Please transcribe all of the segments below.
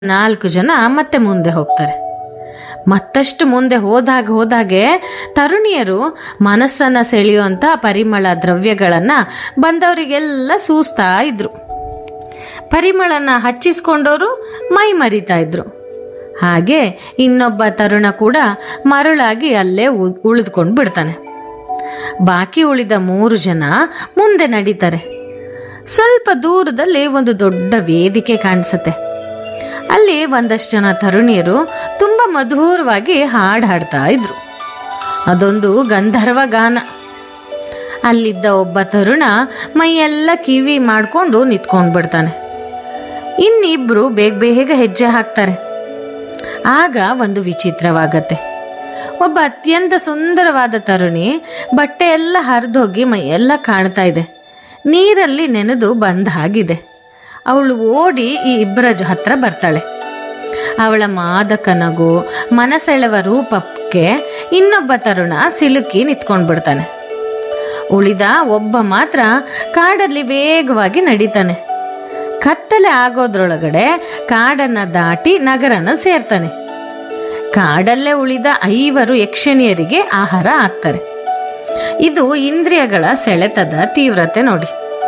ನಾಲ್ಕು ಜನ ಮತ್ತೆ ಮುಂದೆ ಹೋಗ್ತಾರೆ ಮತ್ತಷ್ಟು ಮುಂದೆ ಹೋದಾಗ ಹೋದಾಗೆ ತರುಣಿಯರು ಮನಸ್ಸನ್ನ ಸೆಳೆಯುವಂಥ ಪರಿಮಳ ದ್ರವ್ಯಗಳನ್ನು ಬಂದವರಿಗೆಲ್ಲ ಸೂಸ್ತಾ ಇದ್ರು ಪರಿಮಳನ ಹಚ್ಚಿಸ್ಕೊಂಡವರು ಮೈ ಮರಿತಾ ಇದ್ರು ಹಾಗೆ ಇನ್ನೊಬ್ಬ ತರುಣ ಕೂಡ ಮರಳಾಗಿ ಅಲ್ಲೇ ಉ- ಉಳಿದುಕೊಂಡು ಬಿಡ್ತಾನೆ ಬಾಕಿ ಉಳಿದ ಮೂರು ಜನ ಮುಂದೆ ನಡೀತಾರೆ ಸ್ವಲ್ಪ ದೂರದಲ್ಲಿ ಒಂದು ದೊಡ್ಡ ವೇದಿಕೆ ಕಾಣಿಸುತ್ತೆ ಅಲ್ಲಿ ಒಂದಷ್ಟು ಜನ ತರುಣಿಯರು ತುಂಬ ಮಧುರವಾಗಿ ಹಾಡು ಹಾಡ್ತಾ ಇದ್ರು ಅದೊಂದು ಗಂಧರ್ವ ಗಾನ ಅಲ್ಲಿದ್ದ ಒಬ್ಬ ತರುಣ ಮೈಯೆಲ್ಲ ಕಿವಿ ಮಾಡಿಕೊಂಡು ನಿಂತ್ಕೊಂಡು ಬಿಡ್ತಾನೆ ಇನ್ನಿಬ್ರು ಬೇಗ ಬೇಗ ಹೆಜ್ಜೆ ಹಾಕ್ತಾರೆ ಆಗ ಒಂದು ವಿಚಿತ್ರವಾಗತ್ತೆ ಒಬ್ಬ ಅತ್ಯಂತ ಸುಂದರವಾದ ತರುಣಿ ಬಟ್ಟೆ ಎಲ್ಲ ಹರಿದೋಗಿ ಮೈಯೆಲ್ಲ ಕಾಣ್ತಾ ಇದೆ ನೀರಲ್ಲಿ ನೆನೆದು ಬಂದ ಹಾಗಿದೆ ಅವಳು ಓಡಿ ಈ ಇಬ್ಬರ ಜ- ಹತ್ರ ಬರ್ತಾಳೆ ಅವಳ ಮಾದಕ ನಗು ಮನಸೆಳೆವ ರೂಪಕ್ಕೆ ಇನ್ನೊಬ್ಬ ತರುಣ ಸಿಲುಕಿ ನಿಂತ್ಕೊಂಡು ಬಿಡ್ತಾನೆ ಉಳಿದ ಒಬ್ಬ ಮಾತ್ರ ಕಾಡಲ್ಲಿ ವೇಗವಾಗಿ ನಡೀತಾನೆ ಕತ್ತಲೆ ಆಗೋದ್ರೊಳಗಡೆ ಕಾಡನ್ನ ದಾಟಿ ನಗರನ ಸೇರ್ತಾನೆ ಕಾಡಲ್ಲೇ ಉಳಿದ ಐವರು ಯಕ್ಷಣಿಯರಿಗೆ ಆಹಾರ ಆಗ್ತಾರೆ ಇದು ಇಂದ್ರಿಯಗಳ ಸೆಳೆತದ ತೀವ್ರತೆ ನೋಡಿ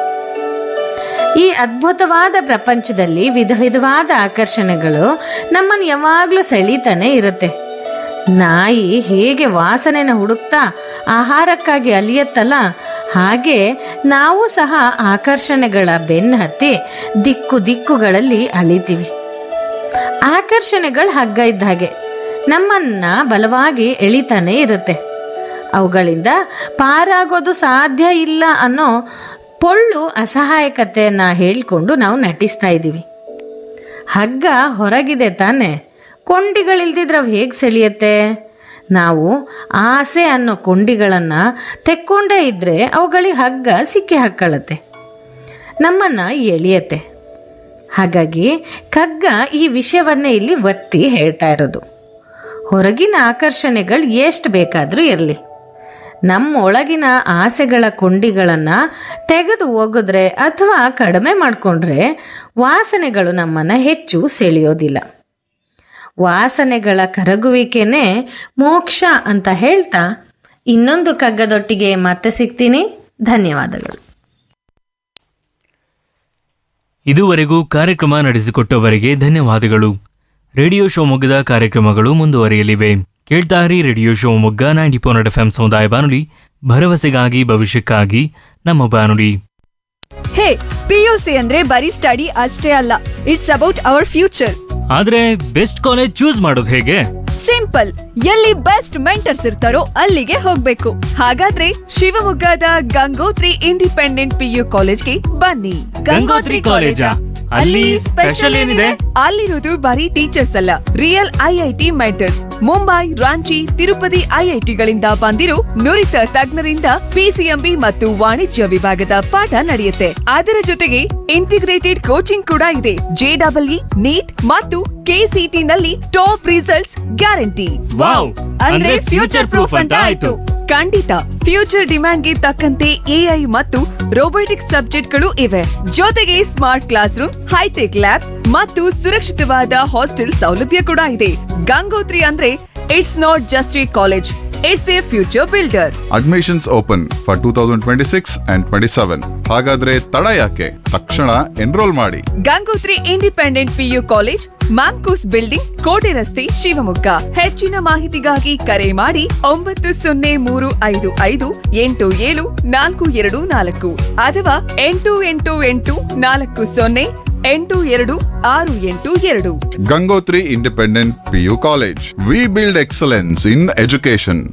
ಈ ಅದ್ಭುತವಾದ ಪ್ರಪಂಚದಲ್ಲಿ ವಿಧ ವಿಧವಾದ ಆಕರ್ಷಣೆಗಳು ನಮ್ಮನ್ನು ಯಾವಾಗಲೂ ಸೆಳೀತಾನೆ ಇರುತ್ತೆ ನಾಯಿ ಹೇಗೆ ವಾಸನೆನ ಹುಡುಕ್ತಾ ಆಹಾರಕ್ಕಾಗಿ ಅಲಿಯತ್ತಲ್ಲ ಹಾಗೆ ನಾವು ಸಹ ಆಕರ್ಷಣೆಗಳ ಬೆನ್ನು ಹತ್ತಿ ದಿಕ್ಕು ದಿಕ್ಕುಗಳಲ್ಲಿ ಅಲಿತೀವಿ ಆಕರ್ಷಣೆಗಳು ಹಗ್ಗ ಇದ್ದ ಹಾಗೆ ನಮ್ಮನ್ನ ಬಲವಾಗಿ ಎಳಿತಾನೆ ಇರುತ್ತೆ ಅವುಗಳಿಂದ ಪಾರಾಗೋದು ಸಾಧ್ಯ ಇಲ್ಲ ಅನ್ನೋ ಪೊಳ್ಳು ಅಸಹಾಯಕತೆಯನ್ನ ಹೇಳ್ಕೊಂಡು ನಾವು ನಟಿಸ್ತಾ ಇದ್ದೀವಿ ಹಗ್ಗ ಹೊರಗಿದೆ ತಾನೆ ಕೊಂಡಿಗಳಿಲ್ದಿದ್ರೆ ಅವು ಹೇಗೆ ಸೆಳೆಯುತ್ತೆ ನಾವು ಆಸೆ ಅನ್ನೋ ಕೊಂಡಿಗಳನ್ನು ತೆಕ್ಕೊಂಡೇ ಇದ್ದರೆ ಅವುಗಳಿಗೆ ಹಗ್ಗ ಸಿಕ್ಕಿ ಹಾಕ್ಕೊಳ್ಳುತ್ತೆ ನಮ್ಮನ್ನು ಎಳೆಯತ್ತೆ ಹಾಗಾಗಿ ಕಗ್ಗ ಈ ವಿಷಯವನ್ನೇ ಇಲ್ಲಿ ಒತ್ತಿ ಹೇಳ್ತಾ ಇರೋದು ಹೊರಗಿನ ಆಕರ್ಷಣೆಗಳು ಎಷ್ಟು ಬೇಕಾದರೂ ಇರಲಿ ನಮ್ಮ ಒಳಗಿನ ಆಸೆಗಳ ಕೊಂಡಿಗಳನ್ನು ತೆಗೆದು ಹೋಗಿದ್ರೆ ಅಥವಾ ಕಡಿಮೆ ಮಾಡಿಕೊಂಡ್ರೆ ವಾಸನೆಗಳು ನಮ್ಮನ್ನು ಹೆಚ್ಚು ಸೆಳೆಯೋದಿಲ್ಲ ವಾಸನೆಗಳ ಕರಗುವಿಕೆನೇ ಮೋಕ್ಷ ಅಂತ ಹೇಳ್ತಾ ಇನ್ನೊಂದು ಕಗ್ಗದೊಟ್ಟಿಗೆ ಮತ್ತೆ ಸಿಗ್ತೀನಿ ಧನ್ಯವಾದಗಳು ಇದುವರೆಗೂ ಕಾರ್ಯಕ್ರಮ ನಡೆಸಿಕೊಟ್ಟವರಿಗೆ ಧನ್ಯವಾದಗಳು ರೇಡಿಯೋ ಶಿವಮೊಗ್ಗದ ಕಾರ್ಯಕ್ರಮಗಳು ಮುಂದುವರಿಯಲಿವೆ ಕೇಳ್ತಾರಿ radio Shivamogga ninety four F M ಸಮುದಾಯ ಬಾನುಲಿ ಭರವಸೆಗಾಗಿ ಭವಿಷ್ಯಕ್ಕಾಗಿ ನಮ್ಮ ಬಾನುಲಿ ಹೇ ಪಿಯುಸಿ ಅಂದ್ರೆ ಬರೀ ಸ್ಟಡಿ ಅಷ್ಟೇ ಅಲ್ಲ ಇಟ್ಸ್ ಅಬೌಟ್ ಅವರ್ ಫ್ಯೂಚರ್ ಆದ್ರೆ ಬೆಸ್ಟ್ ಕಾಲೇಜ್ ಚೂಸ್ ಮಾಡೋದು ಹೇಗೆ ಸಿಂಪಲ್ ಎಲ್ಲಿ ಬೆಸ್ಟ್ ಮೆಂಟರ್ಸ್ ಇರ್ತಾರೋ ಅಲ್ಲಿಗೆ ಹೋಗ್ಬೇಕು ಹಾಗಾದ್ರೆ ಶಿವಮೊಗ್ಗದ ಗಂಗೋತ್ರಿ ಇಂಡಿಪೆಂಡೆಂಟ್ ಪಿಯು ಕಾಲೇಜ್ಗೆ ಬನ್ನಿ ಗಂಗೋತ್ರಿ ಕಾಲೇಜಾ? ಅಲ್ಲಿ ಸ್ಪೆಷಲ್ ಏನಿದೆ? ಅಲ್ಲಿರೋದು ಬರೀ ಟೀಚರ್ಸ್ ಅಲ್ಲ real IIT mentors Mumbai Ranchi Tirupati ಐಐಟಿಗಳಿಂದ ಬಂದಿರೋ ನುರಿತ ತಜ್ಞರಿಂದ ಪಿಸಿಎಂಬಿ ಮತ್ತು ವಾಣಿಜ್ಯ ವಿಭಾಗದ ಪಾಠ ನಡೆಯುತ್ತೆ ಅದರ ಜೊತೆಗೆ ಇಂಟಿಗ್ರೇಟೆಡ್ ಕೋಚಿಂಗ್ ಕೂಡ ಇದೆ ಜೆಡಬ್ಲ್ಇ ನೀಟ್ ಮತ್ತು ಕೆಸಿಟಿ ನಲ್ಲಿ ಟಾಪ್ ರಿಸಲ್ಟ್ಸ್ ಗ್ಯಾರಂಟಿ ವಾವ್ ಅಂದ್ರೆ ಫ್ಯೂಚರ್ ಪ್ರೂಫ್ ಅಂತ ಆಯ್ತು ಖಂಡಿತ ಫ್ಯೂಚರ್ ಡಿಮ್ಯಾಂಡ್ಗೆ ತಕ್ಕಂತೆ ಎಐ ಮತ್ತು ರೋಬೋಟಿಕ್ಸ್ ಸಬ್ಜೆಕ್ಟ್ಗಳು ಇವೆ ಜೊತೆಗೆ smart classrooms hitech labs ಮತ್ತು ಸುರಕ್ಷಿತವಾದ ಹಾಸ್ಟೆಲ್ ಸೌಲಭ್ಯ ಕೂಡ ಇದೆ ಗಂಗೋತ್ರಿ ಅಂದ್ರೆ it's not just a college it's a future builder admissions open for two thousand twenty six and twenty seven ಹಾಗಾದ್ರೆ ತಡ ಯಾಕೆ ತಕ್ಷಣ ಎನ್ರೋಲ್ ಮಾಡಿ Gangotri independent PU college Mamcos building ಕೋಟೆ ರಸ್ತೆ ಶಿವಮೊಗ್ಗ ಹೆಚ್ಚಿನ ಮಾಹಿತಿಗಾಗಿ ಕರೆ ಮಾಡಿ ಒಂಬತ್ತು ಸೊನ್ನೆ ಮೂರು ಐದು ಐದು ಎಂಟು ಏಳು ನಾಲ್ಕು ಎರಡು ನಾಲ್ಕು ಅಥವಾ ಎಂಟು ಎಂಟು ಎಂಟು ನಾಲ್ಕು ಸೊನ್ನೆ ಎಂಟು ಎರಡು ಆರು ಎಂಟು ಎರಡು Gangotri independent PU college we build excellence in education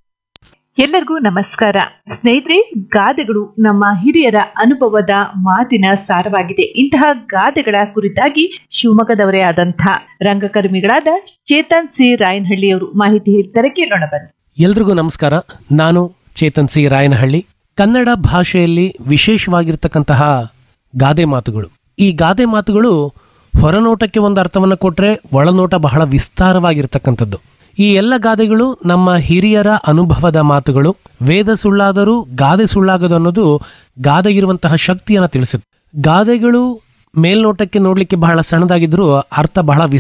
ಎಲ್ಲರಿಗೂ ನಮಸ್ಕಾರ ಸ್ನೇಹಿತರೆ ಗಾದೆಗಳು ನಮ್ಮ ಹಿರಿಯರ ಅನುಭವದ ಮಾತಿನ ಸಾರವಾಗಿದೆ ಇಂತಹ ಗಾದೆಗಳ ಕುರಿತಾಗಿ ಶಿವಮೊಗ್ಗದವರೇ ಆದಂತಹ ರಂಗಕರ್ಮಿಗಳಾದ ಚೇತನ್ ಸಿ ರಾಯನಹಳ್ಳಿಯವರು ಮಾಹಿತಿ ಹೇಳ್ತಾರೆ ಕೇಳೋಣ ಬನ್ನಿ ಎಲ್ರಿಗೂ ನಮಸ್ಕಾರ ನಾನು ಚೇತನ್ ಸಿ ರಾಯನಹಳ್ಳಿ ಕನ್ನಡ ಭಾಷೆಯಲ್ಲಿ ವಿಶೇಷವಾಗಿರ್ತಕ್ಕಂತಹ ಗಾದೆ ಮಾತುಗಳು ಈ ಗಾದೆ ಮಾತುಗಳು ಹೊರನೋಟಕ್ಕೆ ಒಂದು ಅರ್ಥವನ್ನು ಕೊಟ್ಟರೆ ಒಳನೋಟ ಬಹಳ ವಿಸ್ತಾರವಾಗಿರ್ತಕ್ಕಂಥದ್ದು ಈ ಎಲ್ಲ ಗಾದೆಗಳು ನಮ್ಮ ಹಿರಿಯರ ಅನುಭವದ ಮಾತುಗಳು ವೇದ ಸುಳ್ಳಾದರೂ ಗಾದೆ ಸುಳ್ಳಾಗದು ಅನ್ನೋದು ಗಾದೆಗಿರುವಂತಹ ಶಕ್ತಿಯನ್ನು ತಿಳಿಸುತ್ತೆ ಗಾದೆಗಳು ಮೇಲ್ನೋಟಕ್ಕೆ ನೋಡ್ಲಿಕ್ಕೆ ಬಹಳ ಸಣ್ಣದಾಗಿದ್ರು ಅರ್ಥ ಬಹಳ